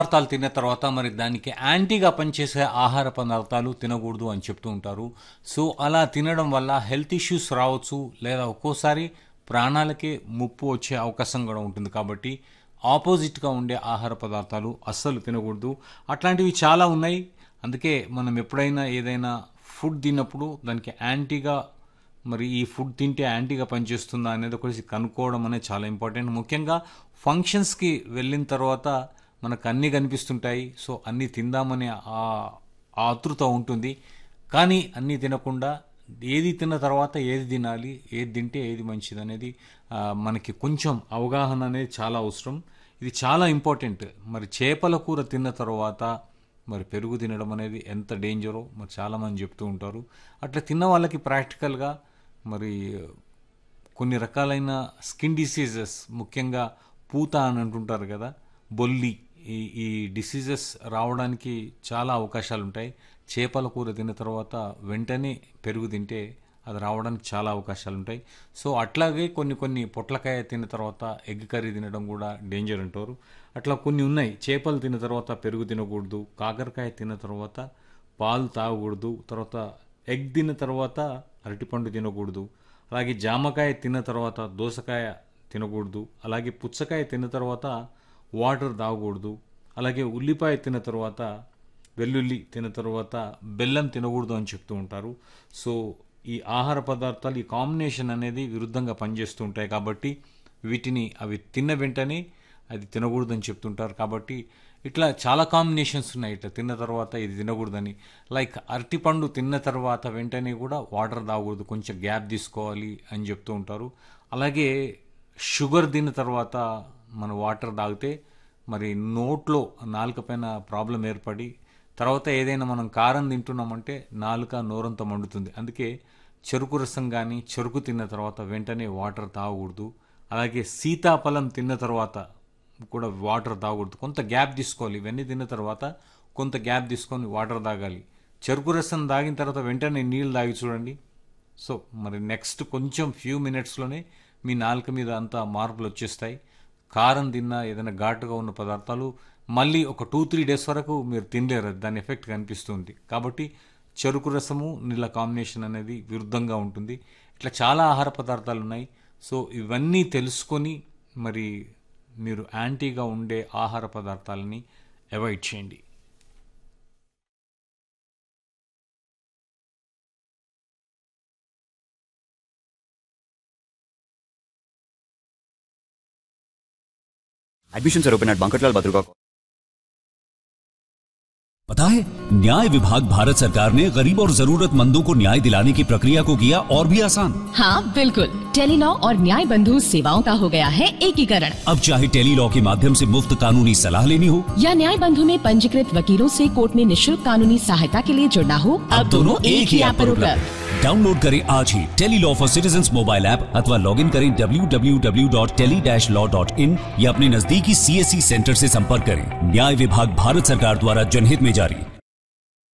పదార్థాలు తిన్న తర్వాత మరి దానికి యాంటీగా పనిచేసే ఆహార పదార్థాలు తినకూడదు అని చెప్తూ ఉంటారు సో అలా తినడం వల్ల హెల్త్ ఇష్యూస్ రావచ్చు లేదా ఒక్కోసారి ప్రాణాలకే ముప్పు వచ్చే అవకాశం కూడా ఉంటుంది కాబట్టి ఆపోజిట్గా ఉండే ఆహార పదార్థాలు అస్సలు తినకూడదు అట్లాంటివి చాలా ఉన్నాయి అందుకే మనం ఎప్పుడైనా ఏదైనా ఫుడ్ తిన్నప్పుడు దానికి యాంటీగా మరి ఈ ఫుడ్ తింటే యాంటీగా పనిచేస్తుందా అనేది ఒకటి కనుక్కోవడం అనేది చాలా ఇంపార్టెంట్ ముఖ్యంగా ఫంక్షన్స్కి వెళ్ళిన తర్వాత మనకు అన్నీ కనిపిస్తుంటాయి సో అన్నీ తిందామనే ఆ ఆతృత ఉంటుంది కానీ అన్నీ తినకుండా ఏది తిన్న తర్వాత ఏది తినాలి ఏది తింటే ఏది మంచిది అనేది ఆ, మనకి కొంచెం అవగాహన అనేది చాలా అవసరం ఇది చాలా ఇంపార్టెంట్ మరి చేపల కూర తిన్న తర్వాత మరి పెరుగు తినడం అనేది ఎంత డేంజరో మరి చాలామంది చెప్తూ ఉంటారు అట్లా తిన్న వాళ్ళకి ప్రాక్టికల్గా మరి కొన్ని రకాలైన స్కిన్ డిసీజెస్ ముఖ్యంగా పూత అని అంటుంటారు కదా బొల్లి ఈ ఈ డిసీజెస్ రావడానికి చాలా అవకాశాలు ఉంటాయి చేపల కూర తిన్న తర్వాత వెంటనే పెరుగు తింటే అది రావడానికి చాలా అవకాశాలు ఉంటాయి సో అట్లాగే కొన్ని కొన్ని పొట్లకాయ తిన్న తర్వాత ఎగ్ కర్రీ తినడం కూడా డేంజర్ అంటారు అట్లా కొన్ని ఉన్నాయి చేపలు తిన్న తర్వాత పెరుగు తినకూడదు కాకరకాయ తిన్న తర్వాత పాలు తాగకూడదు తర్వాత ఎగ్ తిన్న తర్వాత అరటిపండు తినకూడదు అలాగే జామకాయ తిన్న తర్వాత దోసకాయ తినకూడదు అలాగే పుచ్చకాయ తిన్న తర్వాత వాటర్ తాగకూడదు అలాగే ఉల్లిపాయ తిన్న తర్వాత వెల్లుల్లి తిన్న తర్వాత బెల్లం తినకూడదు అని చెప్తూ ఉంటారు సో ఈ ఆహార పదార్థాలు ఈ కాంబినేషన్ అనేది విరుద్ధంగా పనిచేస్తూ ఉంటాయి కాబట్టి వీటిని అవి తిన్న వెంటనే అది తినకూడదని చెప్తుంటారు కాబట్టి ఇట్లా చాలా కాంబినేషన్స్ ఉన్నాయి ఇట్లా తిన్న తర్వాత ఇది తినకూడదని లైక్ అరటిపండు తిన్న తర్వాత వెంటనే కూడా వాటర్ తాగకూడదు కొంచెం గ్యాప్ తీసుకోవాలి అని చెప్తూ ఉంటారు అలాగే షుగర్ తిన్న తర్వాత మన వాటర్ తాగితే మరి నోట్లో నాలుక పైన ప్రాబ్లం ఏర్పడి తర్వాత ఏదైనా మనం కారం తింటున్నామంటే నాలుక నోరంతా మండుతుంది అందుకే చెరుకు రసం కానీ చెరుకు తిన్న తర్వాత వెంటనే వాటర్ తాగకూడదు అలాగే సీతాఫలం తిన్న తర్వాత కూడా వాటర్ తాగకూడదు కొంత గ్యాప్ తీసుకోవాలి ఇవన్నీ తిన్న తర్వాత కొంత గ్యాప్ తీసుకొని వాటర్ తాగాలి చెరుకు రసం తాగిన తర్వాత వెంటనే నీళ్ళు తాగి చూడండి సో మరి నెక్స్ట్ కొంచెం ఫ్యూ మినిట్స్లోనే మీ నాలుక మీద అంతా మార్పులు వచ్చేస్తాయి కారం తిన్నా ఏదైనా ఘాటుగా ఉన్న పదార్థాలు మళ్ళీ ఒక టూ త్రీ డేస్ వరకు మీరు తినలేరు దాని ఎఫెక్ట్ కనిపిస్తుంది కాబట్టి చెరుకు రసము నీళ్ళ కాంబినేషన్ అనేది విరుద్ధంగా ఉంటుంది ఇట్లా చాలా ఆహార పదార్థాలు ఉన్నాయి సో ఇవన్నీ తెలుసుకొని మరి మీరు యాంటీగా ఉండే ఆహార పదార్థాలని అవాయిడ్ చేయండి Admissions are open at Bankarlal Badruga. पता है न्याय विभाग भारत सरकार ने गरीब और जरूरतमंदों को न्याय दिलाने की प्रक्रिया को किया और भी आसान हाँ बिल्कुल टेलीलॉ और न्याय बंधु सेवाओं का हो गया है एकीकरण अब चाहे टेली लॉ के माध्यम से मुफ्त कानूनी सलाह लेनी हो या न्याय बंधु में पंजीकृत वकीलों से कोर्ट में निशुल्क कानूनी सहायता के लिए जुड़ना हो अब दोनों एक ही ऐप पर उपलब्ध डाउनलोड करें आज ही tele law for citizen mobile app अथवा लॉग इन करें www.tele-law.in या अपने नजदीकी सीएससी सेंटर से संपर्क करें न्याय विभाग भारत सरकार द्वारा जनहित में जारी